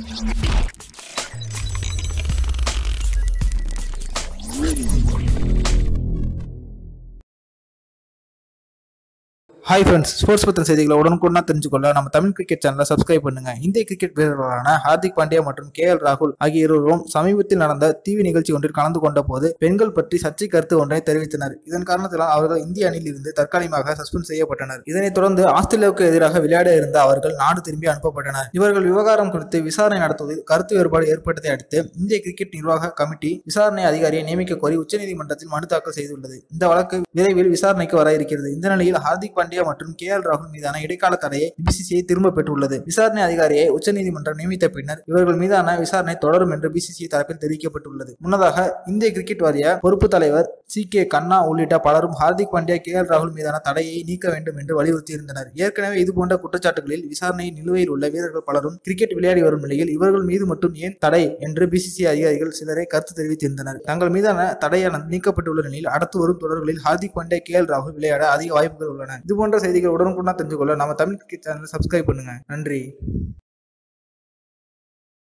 hi friends sports பற்றின செய்திகளை உடனுக்குடனா தெரிஞ்சுக்கொள்ள நம்ம தமிழ் கிரிக்கெட் சேனலை சப்ஸ்கிரைப் பண்ணுங்க இந்திய கிரிக்கெட் வீரர்களான ஹார்திக் பாண்டியா மற்றும் கே எல் ராகுல் ஆகிய இருவரும் சமீபத்தில் நடந்த டிவி நிகழ்ச்சி ஒன்றில் கலந்து கொண்ட போது பெண்கள் பற்றி சர்ச்சை கருத்து ஒன்றை தெரிவித்தனர் இதன் காரணத்தினால் அவர்கள் இந்திய அணியில் இருந்து தற்காலிகமாக சஸ்பெண்ட் செய்யப்பட்டனர் இதனைத் தொடர்ந்து ஆஸ்திரேலியாவுக்கு எதிராக விளையாட இருந்த அவர்கள் நாடு திரும்பி அனுப்பப்பட்டனர் இவர்கள் விவகாரம் குறித்து விசாரணை நடத்துவதில் கருத்து வேறுபாடு ஏற்பட்டதை அடுத்து இந்திய கிரிக்கெட் நிர்வாக கமிட்டி விசாரணை அதிகாரியை நியமிக்க கோரி உச்சநீதிமன்றத்தில் மனு தாக்கல் செய்துள்ளது இந்த வழக்கு விரைவில் விசாரணைக்கு வர இருக்கிறது இந்த நிலையில் ஹார்திக் பாண்டியா மற்றும் கே எல் ராகுல் மீதான இடைக்கால தடையை பிசிசிஐ திரும்ப பெற்றுள்ளது விசாரணை அதிகாரியை உச்சநீதிமன்றம் நியமித்த பின்னர் இவர்கள் மீதான விசாரணை தொடரும் என்று பிசிசிஐ தரப்பில் தெரிவிக்கப்பட்டுள்ளது முன்னதாக இந்திய கிரிக்கெட் வாரிய பொறுப்பு தலைவர் சி கே கண்ணா உள்ளிட்ட பலரும் ஹார்திக் பாண்டியா கே எல் ராகுல் மீதான தடையை நீக்க வேண்டும் என்று வலியுறுத்தியிருந்தனர் ஏற்கனவே இதுபோன்ற குற்றச்சாட்டுகளில் விசாரணை நிலுவையில் உள்ள வீரர்கள் பலரும் கிரிக்கெட் விளையாடி வரும் நிலையில் இவர்கள் மீது மட்டும் ஏன் தடை என்று பிசிசிஐ அதிகாரிகள் சிலரை கருத்து தெரிவித்திருந்தனர் தங்கள் மீதான தடையானது நீக்கப்பட்டுள்ள நிலையில் அடுத்து வரும் தொடர்களில் ஹார்திக் பாண்டியா கே எல் ராகுல் விளையாட அதிக வாய்ப்புகள் உள்ளன இதுபோன்ற செய்திகள் உடனுக்குடன் தெரிஞ்சு கொள்ள நம்ம தமிழ் கிரிக்கெட் சேனலை சப்ஸ்கிரைப் பண்ணுங்க நன்றி